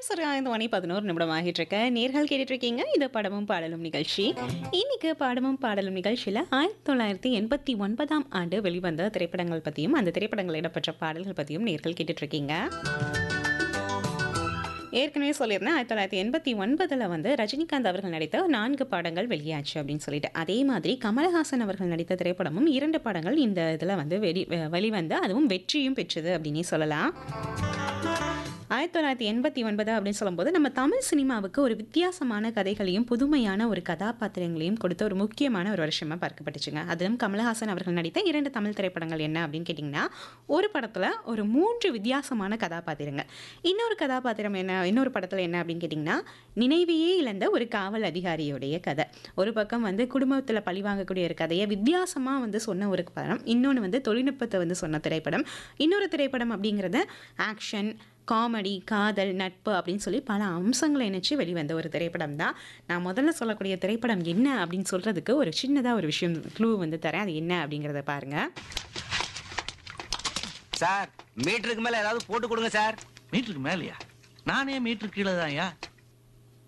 சரியா இந்த மணி பதினோரு நிமிடம் ஆகிட்டு இருக்க நேர்கள் கேட்டுட்டு இருக்கீங்க இது படமும் பாடலும் நிகழ்ச்சி இன்னைக்கு படமும் பாடலும் நிகழ்ச்சியில் ஆயிரத்தி தொள்ளாயிரத்தி எண்பத்தி ஒன்பதாம் ஆண்டு வெளிவந்த திரைப்படங்கள் பற்றியும் அந்த திரைப்படங்கள் இடம்பெற்ற பாடல்கள் பற்றியும் நேர்கள் கேட்டுட்டு இருக்கீங்க ஏற்கனவே சொல்லியிருந்தேன் ஆயிரத்தி தொள்ளாயிரத்தி எண்பத்தி ஒன்பதில் வந்து ரஜினிகாந்த் அவர்கள் நடித்த நான்கு படங்கள் வெளியாச்சு அப்படின்னு சொல்லிட்டு அதே மாதிரி கமலஹாசன் அவர்கள் நடித்த திரைப்படமும் இரண்டு படங்கள் இந்த இதில் வந்து வெளி வெளிவந்து அதுவும் வெற்றியும் பெற்றது அப்படின்னே சொல்லலாம் ஆயிரத்தி தொள்ளாயிரத்தி எண்பத்தி ஒன்பது அப்படின்னு சொல்லும்போது நம்ம தமிழ் சினிமாவுக்கு ஒரு வித்தியாசமான கதைகளையும் புதுமையான ஒரு கதாபாத்திரங்களையும் கொடுத்த ஒரு முக்கியமான ஒரு வருஷமாக பார்க்கப்பட்டுச்சுங்க அதிலும் கமலஹாசன் அவர்கள் நடித்த இரண்டு தமிழ் திரைப்படங்கள் என்ன அப்படின்னு கேட்டிங்கன்னா ஒரு படத்தில் ஒரு மூன்று வித்தியாசமான கதாபாத்திரங்கள் இன்னொரு கதாபாத்திரம் என்ன இன்னொரு படத்தில் என்ன அப்படின்னு கேட்டிங்கன்னா நினைவையே இழந்த ஒரு காவல் அதிகாரியுடைய கதை ஒரு பக்கம் வந்து குடும்பத்தில் பழி வாங்கக்கூடிய ஒரு கதையை வித்தியாசமாக வந்து சொன்ன ஒரு படம் இன்னொன்று வந்து தொழில்நுட்பத்தை வந்து சொன்ன திரைப்படம் இன்னொரு திரைப்படம் அப்படிங்கிறது ஆக்ஷன் காமெடி காதல் நட்பு அப்படின்னு சொல்லி பல அம்சங்களை இணைச்சு வெளிவந்த ஒரு திரைப்படம் தான் நான் முதல்ல சொல்லக்கூடிய திரைப்படம் என்ன அப்படின்னு சொல்கிறதுக்கு ஒரு சின்னதாக ஒரு விஷயம் க்ளூ வந்து தரேன் அது என்ன அப்படிங்கிறத பாருங்கள் சார் மீட்டருக்கு மேல ஏதாவது போட்டு கொடுங்க சார் மீட்டருக்கு மேலயா நானே மீட்டருக்கு கீழே தான்யா